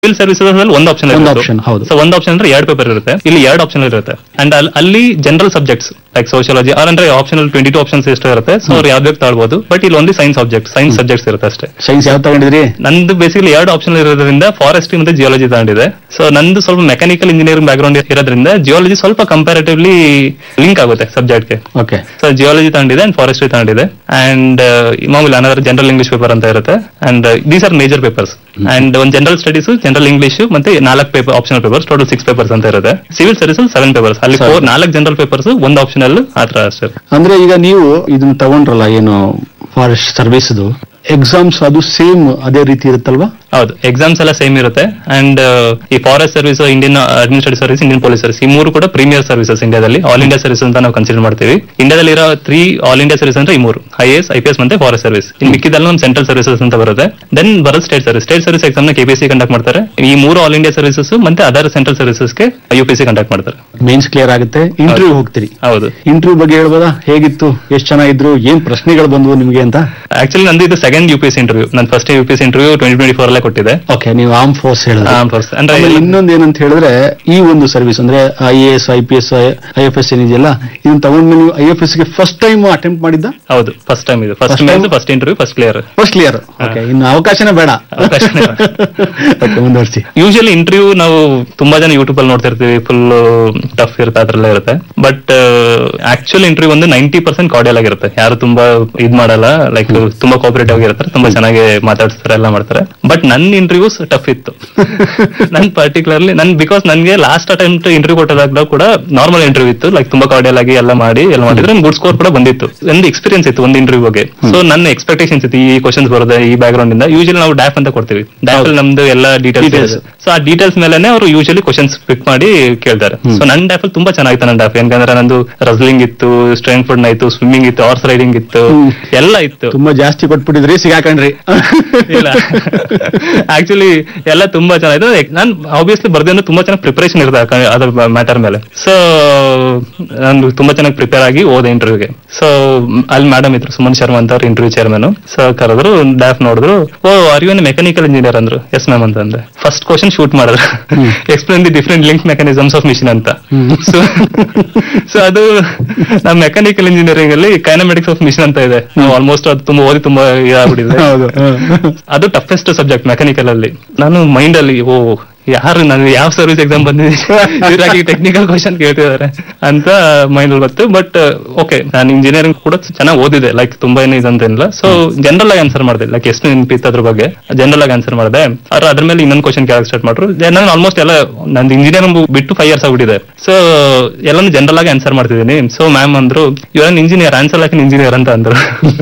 Civil services ಅಲ್ಲಿ ಒಂದು option ಒಂದು option, ಹೌದು. ಸೊ ಒಂದು ಆಪ್ಷನ್ ಅಂದ್ರೆ ಎರಡು ಪೇಪರ್ ಇರುತ್ತೆ ಇಲ್ಲಿ ಎರಡು ಆಪ್ಷನ್ ಇರುತ್ತೆ ಅಂಡ್ ಅಲ್ಲಿ ಜನರಲ್ ಸಬ್ಜೆಕ್ಟ್ಸ್ ಲೈಕ್ ಸೋಶಿಯಾಲಜಿ ಅಂದ್ರೆ ಆಪ್ಷನಲ್ ಟ್ವೆಂಟಿ ಟು ಆಪ್ಷನ್ಸ್ ಎಷ್ಟು ಇರುತ್ತೆ ಸೊ ಅವ್ರು ಯಾವ್ದು ತಗೊಳ್ಬಹುದು ಬಟ್ ಇಲ್ಲಿ ಒಂದು ಸೈನ್ಸ್ ಆಬ್ಜೆಕ್ಟ್ ಸೈನ್ಸ್ ಸಬ್ಜೆಕ್ಟ್ಸ್ ಇರುತ್ತೆ ಅಷ್ಟೇ ಸೈನ್ಸ್ ಯಾವ ತಗೊಂಡಿದ್ರಿ ನಂದು ಬೇಸಿಕಲಿ ಎರಡು ಆಪ್ಷನ್ ಇರೋದ್ರಿಂದ ಫಾರೆಸ್ಟ್ರಿ ಮತ್ತೆ ಜಿಯಾಲಜಿ ತಗೊಂಡಿದೆ ಸೊ ನಂದು ಸ್ವಲ್ಪ ಮೆಕ್ಯಾನಿಕಲ್ ಇಂಜಿನಿಯರಿಂಗ್ ಬ್ಯಾಕ್ ಗ್ರೌಂಡ್ ಇರೋದ್ರಿಂದ ಜಿಯಾಲಜಿ ಸ್ವಲ್ಪ ಕಂಪ್ಯಾರಿಟಿವ್ಲಿ ಲಿಂಕ್ ಆಗುತ್ತೆ ಸಬ್ಜೆಕ್ಟ್ಗೆ ಓಕೆ ಸೊ ಜಿಯಾಲಜಿ ತಗೊಂಡಿದೆ ಅಂಡ್ ಫಾರೆಸ್ಟ್ರಿ ತಗೊಂಡಿದೆ ಅಂಡ್ ಮಾಮೂಲಿ ಅನದರ್ ಜನರಲ್ ಇಂಗ್ಲಿಷ್ ಪೇಪರ್ ಅಂತ ಇರುತ್ತೆ and these are major papers and ಒಂದು ಜನರಲ್ ಸ್ಟಡೀಸ್ ಜನರಲ್ ಇಂಗ್ಲಿಷ್ ಮತ್ತೆ ನಾಲ್ಕು paper optional papers total six papers ಅಂತ ಇರುತ್ತೆ ಸಿವಿಲ್ ಸರ್ವಿಸ್ ಸೆವೆನ್ ಪೇಪರ್ಸ್ ಅಲ್ಲಿ Seven. ಫೋರ್ ನಾಲ್ಕು ಜನರಲ್ ಪೇಪರ್ಸ್ ಒಂದು ಆಪ್ಷನಲ್ ಆತರ ಅಷ್ಟೇ ಅಂದ್ರೆ ಈಗ ನೀವು ಇದನ್ನ ತಗೊಂಡ್ರಲ್ಲ ಏನು ಫಾರೆಸ್ಟ್ ಸರ್ವಿಸ್ದು ಎಕ್ಸಾಮ್ಸ್ ಅದು ಸೇಮ್ ಅದೇ ರೀತಿ ಇರುತ್ತಲ್ವಾ ಹೌದು ಎಕ್ಸಾಮ್ಸ್ ಎಲ್ಲ ಸೇಮ್ ಇರುತ್ತೆ ಅಂಡ್ ಈ forest service Indian administrative service Indian police service ಈ ಮೂರು ಕೂಡ ಪ್ರೀಮಿಯರ್ ಸರ್ವಿಸಸ್ ಇಂಡಿಯಾದಲ್ಲಿ ಆಲ್ ಇಂಡಿಯಾ ಸರ್ವಿಸ್ ಅಂತ ನಾವು ಕನ್ಸಿಡರ್ ಮಾಡ್ತೀವಿ ಇಂಡಿಯಾದಲ್ಲಿ ಇರೋ ತ್ರೀ ಆಲ್ ಇಂಡಿಯಾ ಸರ್ವಿಸ್ ಅಂದ್ರೆ ಈ ಮೂರು I S I P S ಮತ್ತೆ ಫಾರೆಸ್ಟ್ ಸರ್ವಿಸ್ ಇನ್ ಮಿಕ್ಕಿದೆಲ್ಲ ನಮ್ಮ ಸೆಂಟ್ರಲ್ ಸರ್ವಿಸಸ್ ಅಂತ ಬರುತ್ತೆ ದೆನ್ ಬರೋದು state service state service exam ನ ಕೆಪಿಸಿ ಕಂಡಕ್ಟ್ ಮಾಡ್ತಾರೆ ಈ ಮೂರು ಆಲ್ ಇಂಡಿಯಾ ಸರ್ವಿಸಸ್ ಮತ್ತೆ ಅದರ್ ಸೆಂಟ್ರಲ್ ಸರ್ವಿಸಸ್ಗೆ ಯು ಪಿ ಸಿ ಕಂಡಕ್ಟ್ ಮಾಡ್ತಾರೆ ಮೇನ್ಸ್ ಕ್ಲಿಯರ್ ಆಗುತ್ತೆ ಇಂಟರ್ವ್ಯೂ ಹೋಗ್ತೀರಿ ಹೌದು ಇಂಟರ್ವ್ಯೂ ಬಗ್ಗೆ ಹೇಳ್ಬೋದಾ ಹೇಗಿತ್ತು ಎಷ್ಟು ಚೆನ್ನಾಗಿದ್ರು ಏನ್ ಪ್ರಶ್ನೆಗಳು ಬಂದ್ವು ನಿಮ್ಗೆ ಅಂತ ಆಕ್ಚುಲಿ ನಂದು ಇದು second U P S interview ನನ್ನ first U P S interview twenty twenty four ಅಲ್ಲೇ ಕೊಟ್ಟಿದೆ ಓಕೆ ನೀವು ಆರ್ಮ್ ಫೋರ್ಸ್ ಹೇಳಿದ್ರೆ Armed force. ಅಂದ್ರೆ ಆಮೇಲೆ ಎಲ್ಲ- ಇನ್ನೊಂದು ಏನಂತ ಹೇಳಿದ್ರೆ ಈ ಒಂದು ಸರ್ವಿಸ್ ಅಂದ್ರೆ I A S I P S I F S ಏನಿದೆಯಲ್ಲ ಇದನ್ನ ತಗೊಂಡ್ಮೇಲೆ ನೀವು ಐ ಎಫ್ ಎಸ್ ಗೆ ಫಸ್ಟ್ ಟೈಮ್ ಅಟೆಂಪ್ಟ್ ಮಾಡಿದ್ದ ಹೌದು ಫಸ್ಟ್ ಟೈಮ್ ಇದು first First time? First interview first clear first clear okay ಇನ್ನು ಅವಕಾಶನೇ ಬೇಡ ಅವಕಾಶನೇ ಬೇಡ. ಓಕೆ ಮುಂದುವರಿಸಿ ಯೂಶಲಿ ಇಂಟರ್ವ್ಯೂ ನಾವು ತುಂಬಾ ಜನ ಯೂಟ್ಯೂಬ್ ಅಲ್ಲಿ ನೋಡ್ತಿರ್ತೀವಿ ಫುಲ್ ಟಫ್ ಇರುತ್ತೆ ಅದ್ರಲ್ಲೇ ಇರುತ್ತೆ ಬಟ್ ಆಕ್ಚುಲ್ ಇಂಟರ್ವ್ಯೂ ಒಂದು ನೈಂಟಿ ಪರ್ಸೆಂಟ್ ಕಾರ್ಡಿಯಲ್ ಆಗಿರುತ್ತೆ ಯಾರು ತುಂಬಾ ಇದ್ ಮಾಡಲ್ಲ ಲೈಕ್ ತುಂಬಾ ಕೋಪರೇಟಿವ್ ಆಗಿರ್ತಾರೆ ತುಂಬಾ ಚೆನ್ನಾಗಿ ಮಾತಾಡ್ತಾರೆ ಎಲ್ಲ ಮಾಡ್ತಾರೆ ಬಟ್ ನನ್ನ ಇಂಟರ್ವ್ಯೂಸ್ ಟಫ್ ಇತ್ತು ನನ್ ಪರ್ಟಿಕ್ಯುಲರ್ಲಿ ನನ್ ಬಿಕಾಸ್ ನನ್ಗೆ ಲಾಸ್ಟ್ ಅಟೆಂಪ್ಟ್ ಇಂಟರ್ವ್ಯೂ ಕೊಟ್ಟದಾಗ ಕೂಡ ನಾರ್ಮಲ್ ಇಂಟರ್ವ್ಯೂ ಇತ್ತು ಲೈಕ್ ತುಂಬಾ ಕಾರ್ಡಿಯಲ್ ಆಗಿ ಎಲ್ಲ ಮಾಡಿ ಎಲ್ಲ ಮಾಡಿದ್ರೆ ಗುಡ್ ಸ್ಕೋರ್ ಕೂಡ ಬಂದಿತ್ತು ಒಂದು ಎಕ್ಸ್ಪೀರಿಯನ್ಸ್ ಇತ್ತು ಒಂದು ಇಂಟರ್ವ್ಯೂ ಬಗ್ಗೆ ಸೊ ನನ್ನ ಎಕ್ಸ್ಪೆಕ್ಟೇಷನ್ಸ್ ಇತ್ತು ಈ ಕ್ವಶನ್ಸ್ ಬರುತ್ತೆ ಈ ಬ್ಯಾಕ್ ಗ್ರೌಂಡ್ ಇಂದ ಯೂಶಲಿ ನಾವು ಡ್ಯಾಪ್ ಅಂತ ಕೊಡ್ತೀವಿ ಡ್ಯಾಪ್ ಅಲ್ಲಿ ನಮ್ದು ಎಲ್ಲ Details. ಡೀಟೇಲ್ಸ್ ಸೊ ಆ ಡೀಟೇಲ್ಸ್ ಮೇಲೆನೆ ಅವರು ಯೂಶಲಿ ಕ್ವಶನ್ಸ್ ಪಿಕ್ ಮಾಡಿ ಕೇಳ್ತಾರೆ ಸೊ ನನ್ನ ಡ್ಯಾಪ್ ಅಲ್ಲಿ ತುಂಬಾ ಚೆನ್ನಾಗಿತ್ತು ನನ್ನ ಡ್ಯಾಪ್ ಯಾಕಂದ್ರೆ ನಂದು ರಸ್ಲಿಂಗ್ ಇತ್ತು ಸ್ಟ್ರೆಂಗ್ ಫುಡ್ ಇತ್ತು ಸ್ವಿಮ್ಮಿಂಗ್ ಇತ್ತು ಹಾರ್ಸ್ ರೈಡಿಂಗ್ ಇತ್ತು ಹ್ಮ್. ಎಲ್ಲ ಇತ್ತು ತುಂಬಾ ಜಾಸ್ತಿ ಕೊಟ್ಬಿಟ್ಟಿದ್ರಿ ಸಿಗಾಕಂಡ್ರಿ ಇಲ್ಲ ಆಕ್ಚುಲಿ ಎಲ್ಲ ತುಂಬಾ ಚೆನ್ನಾಗಿದೆ ನಾನು ಆಬ್ವಿಯಸ್ಲಿ ಬರ್ದೇನು ತುಂಬಾ ಚೆನ್ನಾಗಿ ಪ್ರಿಪರೇಷನ್ ಇರುತ್ತೆ ಆ- ಅದ್ರ ಮ್ಯಾಟರ್ ಮೇಲೆ ಸೊ ನಾನು ತುಂಬಾ ಚೆನ್ನಾಗಿ ಪ್ರಿಪೇರ್ ಆಗಿ ಹೋದೆ ಇಂಟರ್ವ್ಯೂಗೆ ಸೊ ಅಲ್ಲಿ ಮೇಡಮ್ ಇದ್ರು ಸುಮನ್ ಶರ್ಮಾ ಅಂತ ಅವ್ರ ಇಂಟರ್ವ್ಯೂ ಚೇರ್ಮನ್ ಸೊ ಕರೆದ್ರು ಡ್ಯಾಫ್ ನೋಡಿದ್ರು oh are you mechanical engineer ಅಂದ್ರು ಎಸ್ ಮ್ಯಾಮ್ ಅಂತ ಅಂದೆ ಫಸ್ಟ್ ಕ್ವಶನ್ ಶೂಟ್ ಮಾಡಿದ್ರು explain the different link mechanisms of machine ಅಂತ ಸೊ ಸೊ ಅದು ನಮ್ಮ ಮೆಕ್ಯಾನಿಕಲ್ ಇಂಜಿನಿಯರಿಂಗ್ ಅಲ್ಲಿ ಕೈನಮೆಟಿಕ್ಸ್ ಆಫ್ ಮಿಷನ್ ಅಂತ ಇದೆ ನಾವು ಆಲ್ಮೋಸ್ಟ್ ಅದು ತುಂಬಾ ಓದಿ ತುಂಬಾ ಇದಾಗ್ಬಿಟ್ಟಿದೆ ಹೌದು ಅದು ಟಫೆಸ್ಟ್ ಸಬ್ಜೆಕ್ಟ್ ಮೆಕ್ಯಾನಿಕಲ್ ಅಲ್ಲಿ ನಾನು ಮೈಂಡ್ ಅಲ್ಲಿ ಓ ಯಾರು ನಾನು ಯಾವ ಸರ್ವಿಸ್ ಎಕ್ಸಾಮ್ ಬಂದಿದ್ದೀನಿ ಟೆಕ್ನಿಕಲ್ ಕ್ವಶನ್ ಕೇಳ್ತಿದ್ದಾರೆ ಅಂತ ಮೈಂಡ್ ಅಲ್ಲಿ ಬಂತು ಬಟ್ ಓಕೆ ನಾನು ಇಂಜಿನಿಯರಿಂಗ್ ಕೂಡ ಚೆನ್ನಾಗಿ ಓದಿದೆ ಲೈಕ್ ತುಂಬಾ ಏನು ಇದಂತೇನಿಲ್ಲ ಸೊ ಜನರಲ್ ಆಗಿ ಆನ್ಸರ್ ಮಾಡಿದೆ ಲೈಕ್ ಎಷ್ಟು ನೆನಪಿತ್ತು ಅದ್ರ ಬಗ್ಗೆ ಜನರಲ್ ಆಗಿ ಆನ್ಸರ್ ಮಾಡಿದೆ ಅವ್ರು ಅದ್ರ ಮೇಲೆ ಇನ್ನೊಂದು ಕ್ವಶನ್ ಕೇಳಕ್ ಸ್ಟಾರ್ಟ್ ಮಾಡ್ರು ನಾನು ಆಲ್ಮೋಸ್ಟ್ ಎಲ್ಲ ನಂದು ಇಂಜಿನಿಯರಿಂಗ್ ಬಿಟ್ಟು ಫೈವ್ ಇಯರ್ಸ್ ಆಗ್ಬಿಟ್ಟಿದೆ ಸೊ ಎಲ್ಲಾನು ಜನರಲ್ ಆಗಿ ಆನ್ಸರ್ ಮಾಡ್ತಿದ್ದೀನಿ ಸೊ ಮ್ಯಾಮ್ ಅಂದ್ರು even engineer answer like engineer ಅಂತ ಅಂದ್ರು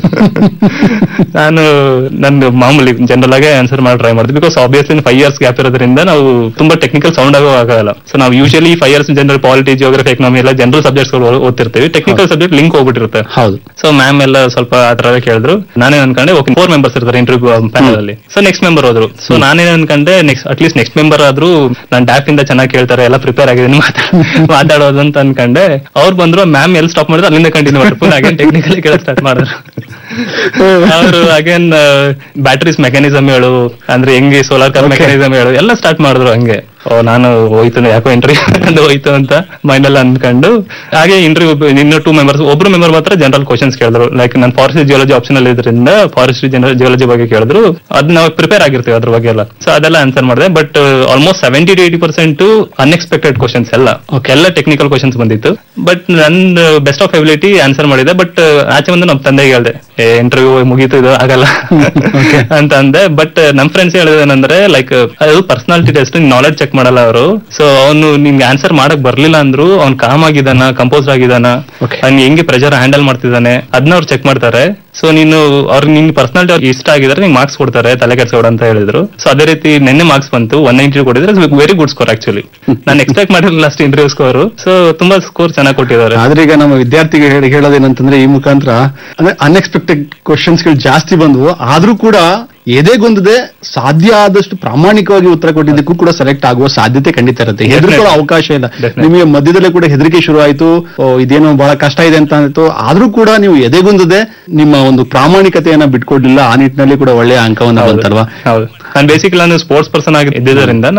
ನಾನು ನನ್ನ ಮಾಮೂಲಿ ಜನರಲ್ ಆಗಿ ಆನ್ಸರ್ ಮಾಡಿ ಟ್ರೈ ಮಾಡಿದೆ because obviously five years gap ಇರೋದ್ರಿಂದ ನಾವು ತುಂಬಾ ಟೆಕ್ನಿಕಲ್ ಸೌಂಡ್ ಆಗೋ ಆಗಲ್ಲ ಸೊ ನಾವು usually five years general polity geography economy ಎಲ್ಲ ಜನರಲ್ ಸಬ್ಜೆಕ್ಟ್ಸ್ ಓದ್ತಿರ್ತೀವಿ ಟೆಕ್ನಿಕಲ್ ಸಬ್ಜೆಕ್ಟ್ ಲಿಂಕ್ ಹೋಗ್ಬಿಟ್ಟಿರುತ್ತೆ ಹೌದು ಸೊ ಮ್ಯಾಮ್ ಎಲ್ಲ ಸ್ವಲ್ಪ ಆ ತರ ಕೇಳಿದ್ರು ನಾನೇನ್ ಅನ್ಕೊಂಡೆ ಓಕೆ ಫೋರ್ ಮೆಂಬರ್ಸ್ ಇರ್ತಾರೆ ಇಂಟರ್ವ್ಯೂ ಪ್ಯಾನಲ್ ಅಲ್ಲಿ ಸೊ ನೆಕ್ಸ್ಟ್ ಮೆಂಬರ್ ಹೋದ್ರು ಸೊ ನಾನೇನ್ ಅನ್ಕೊಂಡೆ ನೆಕ್ಸ್ಟ್ ಅಟ್ಲೀಸ್ಟ್ ನೆಕ್ಸ್ಟ್ ಮೆಂಬರ್ ಆದ್ರೂ ನಾನು ಡ್ಯಾಪ್ ಇಂದ ಚೆನ್ನಾಗಿ ಕೇಳ್ತಾರೆ ಎಲ್ಲ ಪ್ರಿಪೇರ್ ಆಗಿದ್ದೀನಿ ಮಾತಾಡೋದು ಅಂತ ಅನ್ಕೊಂಡೆ ಅವ್ರು ಬಂದ್ರು ಮ್ಯಾಮ್ ಎಲ್ಲಿ ಸ್ಟಾಪ್ ಮಾಡಿದ್ರು ಅಲ್ಲಿಂದ ಕಂಟಿನ್ಯೂ ಮಾಡಿದ್ರು ಪುನಃ ಅಗೇನ್ ಟೆಕ್ನಿಕಲಿ ಕೇಳಕ್ ಸ್ಟಾರ್ಟ್ ಮಾಡಿದ್ರು ಅವರು ಅಗೇನ್ ಬ್ಯಾಟ್ರೀಸ್ ಮೆಕ್ಯಾನಿಸಮ್ ಹೇಳು ಅಂದ್ರೆ ಹೆಂಗೆ ಸೋಲಾರ್ ಕಾರ್ Okay. ಮೆಕ್ಯಾನಿಸಮ್ ಹೇಳು ಎಲ್ಲ ಸ್ಟಾರ್ಟ್ ಮಾಡಿದ್ರು ಹಂಗೆ ಓ ನಾನು ಹೋಯ್ತು ಯಾಕೋ ಇಂಟರ್ವ್ಯೂ ಅಂತ ಹೋಯ್ತು ಅಂತ ಮೈಂಡ್ ಅಲ್ಲಿ ಅನ್ಕೊಂಡು ಹಾಗೆ ಇಂಟರ್ವ್ಯೂ ಇನ್ನು ಟೂ ಮೆಂಬರ್ಸ್ ಒಬ್ರು ಮೆಂಬರ್ ಮಾತ್ರ ಜನರಲ್ ಕ್ವಶನ್ಸ್ ಕೇಳಿದ್ರು ಲೈಕ್ ನಾನು ಫಾರೆಸ್ಟ್ ಜಿಯಾಲಜಿ ಆಪ್ಷನ್ ಅಲ್ಲಿ ಇದ್ರಿಂದ ಫಾರೆಸ್ಟ್ ಜನರಲ್ ಜಿಯಾಲಜಿ ಬಗ್ಗೆ ಕೇಳಿದ್ರು ಅದ್ ನಾವು ಪ್ರಿಪೇರ್ ಆಗಿರ್ತೀವಿ ಅದ್ರ ಬಗ್ಗೆ ಎಲ್ಲ ಸೊ ಅದೆಲ್ಲ ಆನ್ಸರ್ ಮಾಡಿದೆ but almost seventy two eighty percent unexpected questions ಎಲ್ಲ Okay. ಎಲ್ಲ ಟೆಕ್ನಿಕಲ್ ಕ್ವಶನ್ಸ್ ಬಂದಿತ್ತು ಬಟ್ ನನ್ನ ಬೆಸ್ಟ್ ಆಫ್ ಎಬಿಲಿಟಿ ಆನ್ಸರ್ ಮಾಡಿದೆ ಬಟ್ ಆಚೆ ಬಂದು ನಮ್ಮ ತಂದೆಗೆ ಹೇಳ್ದೆ ಇಂಟರ್ವ್ಯೂ ಮುಗೀತು ಇದು ಆಗಲ್ಲ Okay. ಅಂತ ಅಂದೆ ಬಟ್ ನಮ್ ಫ್ರೆಂಡ್ಸ್ ಹೇಳಿದೇನಂದ್ರೆ ಲೈಕ್ ಅದು ಪರ್ಸನಾಲಿಟಿ ಟೆಸ್ಟ್ ನಾಲೆಡ್ಜ್ ಚೆಕ್ ಮಾಡಲ್ಲ ಅವರು ಸೊ ಅವನು ನಿಮ್ಗೆ ಆನ್ಸರ್ ಮಾಡಕ್ ಬರ್ಲಿಲ್ಲ ಅಂದ್ರು ಅವ್ನ್ ಕಾಮ್ ಆಗಿದಾನ ಕಂಪೋಸ್ ಆಗಿದಾನ Okay. ಅವ್ನ್ ಹೆಂಗೆ ಪ್ರೆಷರ್ ಹ್ಯಾಂಡಲ್ ಮಾಡ್ತಿದ್ದಾನೆ ಅದನ್ನ ಅವ್ರು ಚೆಕ್ ಮಾಡ್ತಾರೆ ಸೊ ನೀನು ಅವ್ರ ನಿನ್ ಪರ್ಸನಾಲಿಟಿ ಅವ್ರಿಗೆ ಇಷ್ಟ ಆಗಿದ್ರೆ ನಿಂಗೆ ಮಾರ್ಕ್ಸ್ ಕೊಡ್ತಾರೆ ತಲೆ ಕೆಡ್ಸೋಡ ಅಂತ ಹೇಳಿದ್ರು ಸೊ ಅದೇ ರೀತಿ ನಿನ್ನೆ ಮಾರ್ಕ್ಸ್ ಬಂತು ಒನ್ ನೈಂಟಿ ಕೊಟ್ಟಿದ್ರೆ ವೆರಿ ಗುಡ್ ಸ್ಕೋರ್ ಆಕ್ಚುಲಿ ನಾನು ಎಕ್ಸ್ಪೆಕ್ಟ್ ಮಾಡಿರಲಿಲ್ಲ ಅಷ್ಟು ಇಂಟರ್ವ್ಯೂ ಸ್ಕೋರ್ ಸೊ ತುಂಬಾ ಸ್ಕೋರ್ ಚೆನ್ನಾಗಿ ಕೊಟ್ಟಿದ್ದಾರೆ ಆದ್ರೆ ಈಗ ನಮ್ಮ ವಿದ್ಯಾರ್ಥಿಗೆ ಹೇಳಿ ಹೇಳೋದೇನಂತಂದ್ರೆ ಈ ಮುಖಾಂತರ ಅಂದ್ರೆ ಅನ್ಎಕ್ಸ್ಪೆಕ್ಟೆಡ್ ಕ್ವಶನ್ಸ್ ಗಳು ಜಾಸ್ತಿ ಬಂದವು ಆದ್ರೂ ಕೂಡ ಎದೆಗುಂದದೆ ಸಾಧ್ಯ ಆದಷ್ಟು ಪ್ರಾಮಾಣಿಕವಾಗಿ ಉತ್ತರ ಕೊಟ್ಟಿದ್ದಕ್ಕೂ ಕೂಡ ಸೆಲೆಕ್ಟ್ ಆಗುವ ಸಾಧ್ಯತೆ ಖಂಡಿತ ಇರುತ್ತೆ ಹೆದರ್ಕೊಳ್ಳೋ ಅವಕಾಶ ಇಲ್ಲ Definitely. ನಿಮಗೆ ಮಧ್ಯದಲ್ಲೇ ಕೂಡ ಹೆದರಿಕೆ ಶುರು ಆಯ್ತು ಓ, ಇದೇನೋ ಬಹಳ ಕಷ್ಟ ಇದೆ ಅಂತ ಆಯ್ತು ಆದ್ರೂ ಕೂಡ ನೀವು ಎದೆಗುಂದದೆ ನಿಮ್ಮ ಒಂದು ಪ್ರಾಮಾಣಿಕತೆಯನ್ನ ಬಿಟ್ಕೊಡ್ಲಿಲ್ಲ ಆ ನಿಟ್ಟಿನಲ್ಲಿ ಕೂಡ ಒಳ್ಳೆಯ ಅಂಕವನ್ನ ಬಂತಲ್ವಾ ಹೌದು ನಾನು ಬೇಸಿಕಲಿ ನಾನು ಸ್ಪೋರ್ಟ್ಸ್ ಪರ್ಸನ್ ಆಗಿ ಇದ್ದಿದ್ದರಿಂದ